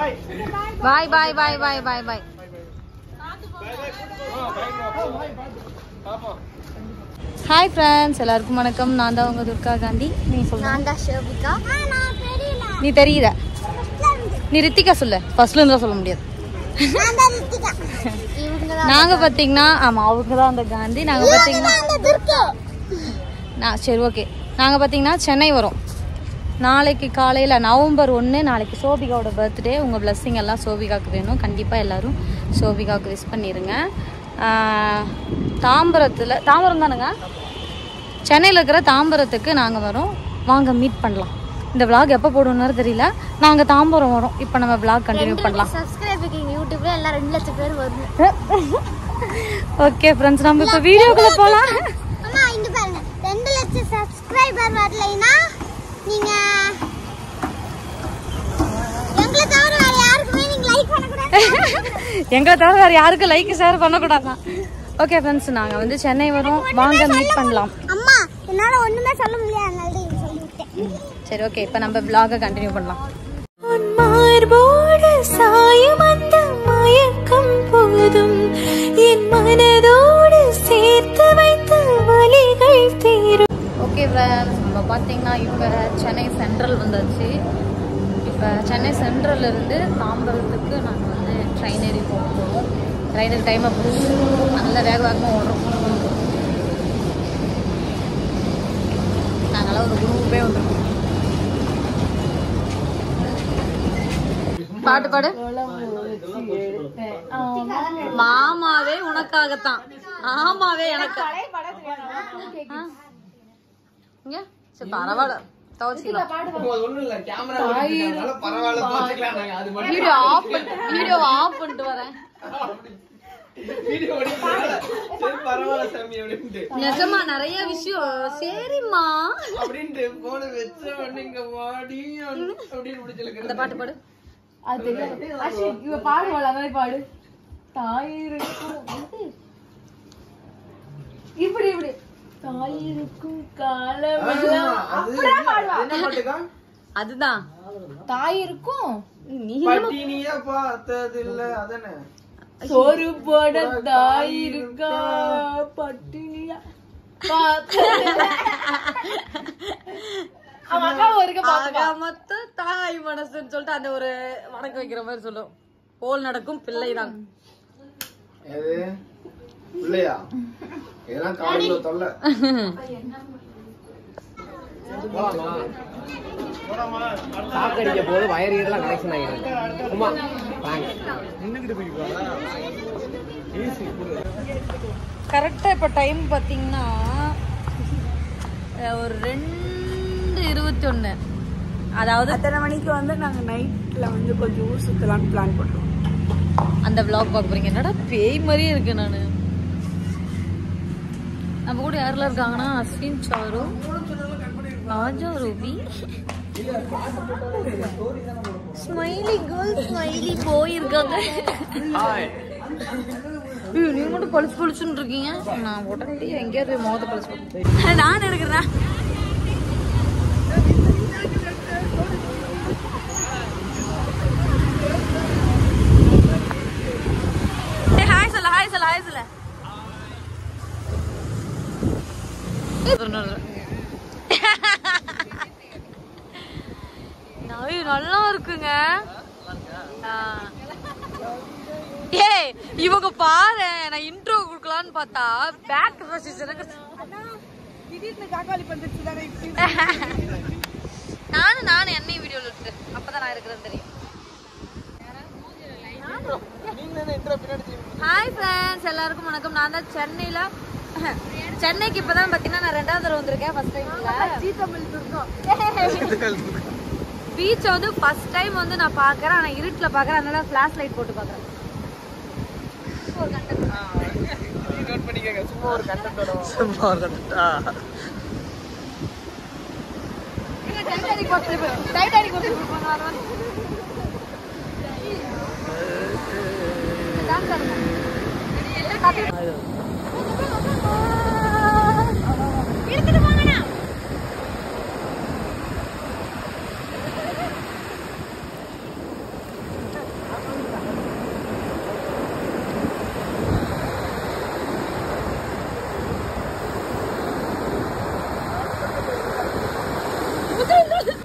பாய் பாய் பாய் பாய் பாய் bye hi friends எல்லாருக்கும் வணக்கம் நான் தான் உங்க துர்கா காந்தி நீ சொல்லுங்க நான் தான் ஷோபிகா நான் தெரியல நீ தெரியுற நீ ரித்திகா சொல்லு ஃபர்ஸ்ட்ல இருந்தா சொல்ல முடியாது நான் தான் ரித்திகா இவங்க தான் நாங்க பாத்தீங்கன்னா ஆமா அவங்க தான் அந்த காந்தி நாங்க பாத்தீங்கன்னா அந்த துர்கா நான் சரி ஓகே நாங்க பாத்தீங்கன்னா சென்னை வரோம் நாளைக்கு காலையில நவம்பர் ஒன்று நாளைக்கு சோபிகாவோட பர்த்டே உங்க blessing எல்லாம் சோபிகாவுக்கு வேணும் கண்டிப்பா எல்லாரும் சோபிகாவுக்கு விஷ் பண்ணிருங்க ஆஹ், தாம்பரத்துல தாம்பரம் தானுங்க சென்னையில் இருக்கிற தாம்பரத்துக்கு நாங்கள் வரோம் வாங்க மீட் பண்ணலாம் இந்த vlog எப்போ போடணும்னு தெரியல நாங்கள் தாம்பரம் வரோம் இப்போ நம்ம vlog கண்டினியூ பண்ணலாம் சப்ஸ்கிரைப் இருக்கீங்க யூடியூப்ல எல்லாம் ரெண்டு லட்சம் பேர் வருது ஓகே ஃப்ரெண்ட்ஸ் நம்ம இப்போ வீடியோக்குள்ள போகலாம் அம்மா இங்க பாருங்க ரெண்டு லட்சம் சப்ஸ்கிரைபர் வரலைன்னா நீங்க எங்களை தவிர வேற யாருக்குமே நீங்க லைக் பண்ணக்கூடாது எங்களை தவிர வேறு யாருக்கும் லைக் ஷேர் பண்ணக்கூடாதான் ஓகே ஃப்ரெண்ட்ஸ் நாங்கள் வந்து சென்னை வரோம் வாங்க மீட் பண்ணலாம் அம்மா என்னால ஒண்ணுமே சொல்ல முடியாது அதனால தான் இது சொல்லிவிட்டேன் சரி ஓகே இப்போ நம்ம vlog கண்டினியூ பண்ணலாம் மார்போடு சாயும் அந்த மயக்கம் போதும் என் மனதோடு சேர்த்து வைத்த வலிகள் தீரும் ஓகே ஃப்ரெண்ட்ஸ் நம்ம பார்த்தீங்கன்னா இப்போ சென்னை சென்ட்ரல் வந்தாச்சு இப்போ சென்னை சென்ட்ரல்ல இருந்து தாம்பரத்துக்கு நாங்கள் வந்து ட்ரெயின் ஏறி போக போகிறோம் ட்ரெயினுக்கு டைமை பிடிச்சி நல்ல வேக வேகமாக ஓடுறோம் நாங்களாம் ஒரு குரூப்பே வந்துருக்கோம் பாட்டு பாடு மாமாவே உனக்காகத்தான் ஆமாவே எனக்கு ஆ. இங்க சரி பரவாயில்ல துவச்சிக்கலாம் வீடியோ ஆஃப் பண்ணிட்டு வீடியோ ஆஃப் பண்ணிட்டு வரேன் நிஜமா நிறைய விஷயம் சரிம்மா இந்த பாட்டு பாடு இப்படி இப்படி தாயிருக்கும் காலம் அதுதான் தாயிருக்கும் நீ பட்டினிய பார்த்ததில்ல அதானே சோறு போட தாயிருக்கா பட்டினியா பார்த்து அவன் அக்கா ஒருக்க ஆகா மொத்த தாய் மனசுன்னு சொல்லிட்டு அந்த ஒரு வணக்கம் வைக்கிற மாதிரி சொல்லும் போல் நடக்கும் பிள்ளைதான் எது இல்லையா இதெல்லாம் காலையில தொல்லை சாக்கடிக்க போது வயர் இதெல்லாம் கனெக்ஷன் ஆகிடுது சும்மா கரெக்டாக இப்போ டைம் பார்த்தீங்கன்னா அஹ், ஒரு ரெண்டு இருபத்தி ஒன்று அதாவது அத்தனை மணிக்கு வந்து நாங்க நைட்ல வந்து கொஞ்சம் ஊர் சுத்தலாம்னு பிளான் பண்றோம் அந்த vlog பார்க்க போறீங்க என்னடா பேய் மாதிரியே இருக்கு நான் நம்ம கூட யாரெல்லாம் இருக்காங்கன்னா Ashwin Charu Raja Ruby smiley girl smiley போயிருக்காங்க ஐயோ, நீங்க மட்டும் பளிச்சு பளிச்சுன்னு இருக்கீங்க நான் உடனே எங்கேயாவது போய் முகத்தை பளிச்சு பளிச்சு. நான் எடுக்கிறேன் ஹாய் சொல்ல ஹாய் சொல்ல ஹாய் சொல்ல நாய் நல்லா இருக்குங்க ஆ. ஏய் இவங்க பாரு நான் இன்ட்ரோ கொடுக்கலான்னு பார்த்தா பேக் எனக்கு திடீர்னு காக்காளி பந்துச்சு தானே நானும் நானும் என்னை வீடியோல இருக்கு அப்பதான் நான் இருக்கிறேன்னு தெரியும் ஹாய் ஃப்ரெண்ட்ஸ் எல்லாருக்கும் வணக்கம் நான் தான் சென்னையில சென்னைக்கு இப்பதான் பாத்தீங்கன்னா நான் ரெண்டாவது தடவை வந்திருக்கேன் ஃபர்ஸ்ட் டைம்ல பீச் வந்து ஃபர்ஸ்ட் டைம் வந்து நான் பாக்குறேன் ஆனா இருட்டுல பாக்குறேன் அதனால ஃபிளாஷ் லைட் போட்டு பாக்குறேன் நோட் பண்ணிக்கங்க சும்மா ஒரு கண்டென்ட்டோட சும்மா ஒரு கண்டென்ட்டா டைட்டானிக் போட்டு டைட்டானிக் போட்டு எடுத்துட்டு போங்கண்ணா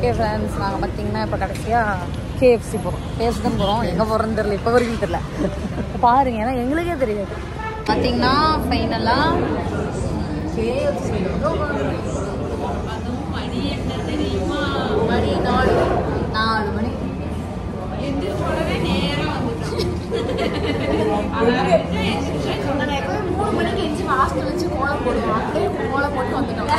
ஓகே ஃப்ரெண்ட்ஸ் நாங்கள் பார்த்தீங்கன்னா இப்போ கடைசியாக கேஎஃப்சி போகிறோம் கேஎஃப்சி தான் போகிறோம் எங்கே போகிறோன்னு தெரியல இப்போ வரைக்கும் தெரியல பாருங்க ஏன்னா எங்களுக்கே தெரியாது பார்த்தீங்கன்னா ஃபைனலாக கேஎஃப்சி அதுவும் மணி என்ன தெரியுமா மணி நாலு நாலு மணி மூணு மணிக்கு எஞ்சி ஹாஸ்டல் வச்சு கோலம் போடுவோம் அப்படியே கோலம் போட்டு வந்துட்டோம்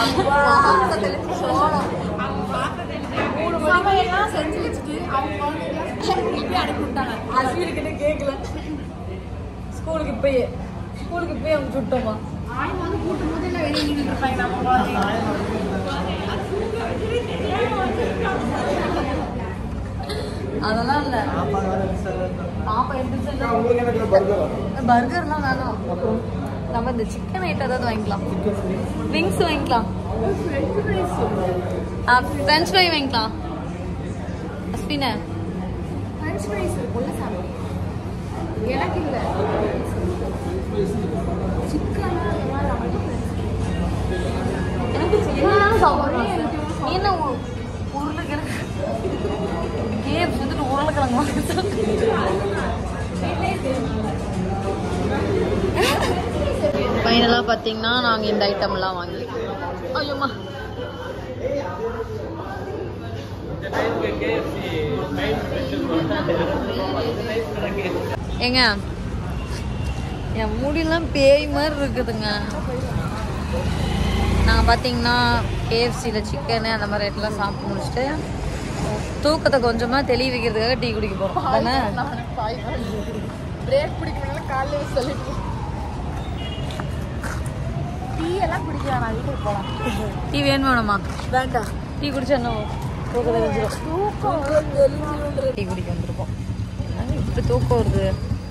மூணு சமையல்லாம் செஞ்சு வச்சுட்டு அவங்க குழந்தைங்களாம் திருப்பி அனுப்பி விட்டாங்க அஸ்வினுக்கிட்ட கேட்கல ஸ்கூலுக்கு இப்பயே ஸ்கூலுக்கு இப்பயே அவங்க சுட்டோமா ஆயும் வந்து கூட்டும் போது இல்லை வெளியே நின்றுட்டு இருப்பாங்க நம்ம குழந்தைங்க அதெல்லாம் இல்ல பாப்பா எந்திரிச்சு பர்கர்லாம் வேணாம் நம்ம இந்த சிக்கன் ஐட்டம் ஏதாவது வாங்கிக்கலாம் விங்ஸ் வாங்கிக்கலாம் ஃப்ரெஞ்ச் ஃப்ரை வாங்கிக்கலாம் அஸ்வின ஃப்ரெஞ்ச் ஃப்ரைஸ் இருக்குல்ல சாப்பிடு எனக்கு இல்லை சிக்கன் எனக்கு சிக்கன் சாப்பிடுறேன் நீ என்ன உ- உருளைக்கிழங்கு கேப்ஸ் வந்துட்டு உருளைக்கிழங்கு வாங்க ஃபைனலாக பார்த்தீங்கன்னா நாங்கள் இந்த ஐட்டம்லாம் வாங்கி ஐயோம்மா ஏங்க என் முடியெல்லாம் பேய் மாதிரி இருக்குதுங்க நாங்கள் பார்த்தீங்கன்னா கேஎஃப்சியில் சிக்கனு அந்த மாதிரி ஐட்டம்லாம் சாப்பிட்டு முடிச்சுட்டு தூக்கத்தை கொஞ்சமாக தெளிய வைக்கிறதுக்காக டீ குடிக்க போகிறோம் தானே பிரேக் பிடிக்கணும்னா காலையில சொல்லிட்டு டீ எல்லாம் குடிக்கலாம் நான் வீட்டுக்கு போகலாம் டீ வேணும் வேணுமா வேண்டாம் டீ குடிச்சா என்ன தூக்கம் தெரிஞ்சிடும் தூக்கம் தெளிஞ்சிடும் டீ குடிக்க வந்திருக்கோம் என்னங்க இப்படி தூக்கம் வருது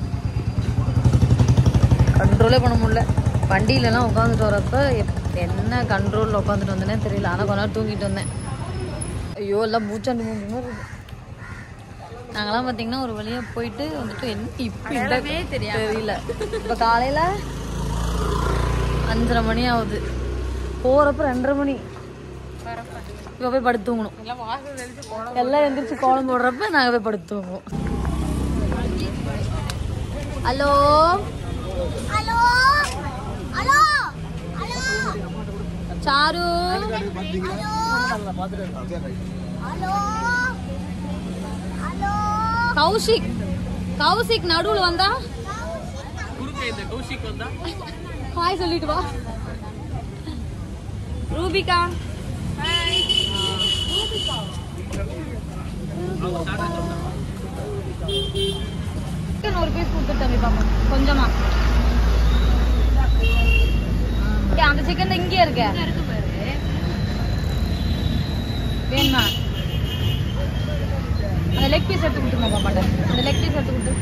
கண்ட்ரோலே பண்ண முடியல வண்டியிலலாம் உட்காந்துட்டு வரப்ப எப்- என்ன கண்ட்ரோலில் உட்காந்துட்டு வந்தேனே தெரியல ஆனால் கொஞ்ச நேரம் தூங்கிட்டு வந்தேன் ஐயோ எல்லாம் மூச்சாண்டு மூணு மாதிரி இருக்கு நாங்களாம் பார்த்தீங்கன்னா ஒரு வழியாக போயிட்டு வந்துட்டு என்ன இப்போ இடமே தெரியல இப்போ காலையில் அஞ்சரை மணி ஆகுது போகிறப்ப ரெண்டரை மணி இப்போ போய் படுத்து தூங்கணும் எல்லாம் எந்திரிச்சு கோலம் போடுறப்ப நாங்கள் போய் படுத்து தூங்குவோம் hello hello hello hello Charu hello hello hello Kaushik Kaushik நடுவுல வந்தா ஹாய் சொல்லிட்டு வா ரூபிகா சிக்கன் ஒரு பீஸ் கொடுத்துட்டு தம்பி பாப்பா கொஞ்சமா ஏ, அந்த சிக்கன் இங்கே இருக்க வேணுமா அந்த லெக் பீஸ் எடுத்து கொடுத்துருமா பாப்பாட்ட அந்த லெக் பீஸ் எடுத்து கொடுத்து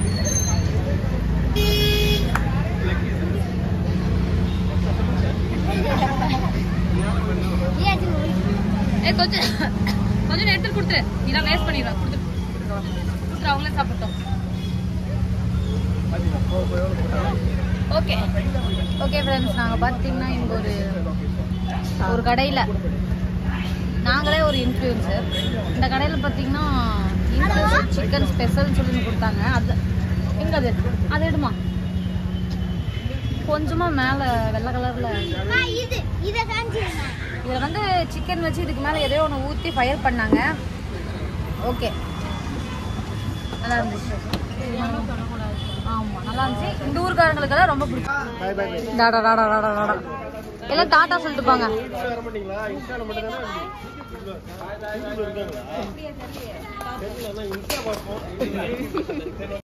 ஏ கொஞ்சம் கொஞ்சம் எடுத்து கொடுத்துரு இதெல்லாம் வேஸ்ட் பண்ணிடுறேன் கொடுத்து கொடுத்துரு அவங்களே சாப்பிட்டோம் ஓகே ஓகே ஃப்ரெண்ட்ஸ் நாங்கள் பார்த்தீங்கன்னா இங்கே ஒரு ஒரு கடையில் நாங்களே ஒரு இன்ஃப்ளூயன்சர் இந்த கடையில் பார்த்தீங்கன்னா இன்ஃப்ளூயன்சர் சிக்கன் ஸ்பெஷல் சொல்லி கொடுத்தாங்க அது எங்க அது அது எடுமா கொஞ்சமாக மேலே வெள்ளை கலரில் அம்மா, இது இதை காமிச்சிருங்க இதில் வந்து சிக்கன் வச்சு இதுக்கு மேலே எதையோ ஒன்று ஊற்றி ஃபயர் பண்ணாங்க ஓகே நல்லா இருந்துச்சு ஆமாம் நல்லா இருந்துச்சு இந்த ஊருக்காரங்களுக்கெல்லாம் ரொம்ப பிடிக்கும் டாடா டாடா டாடா டாடா எல்லாம் டாட்டா சொல்லிட்டு போங்க வர மாட்டீங்களா இன்ஸ்டால மட்டும் தானே இருக்காங்களா தெரியல, இன்ஸ்டா பார்ப்போம்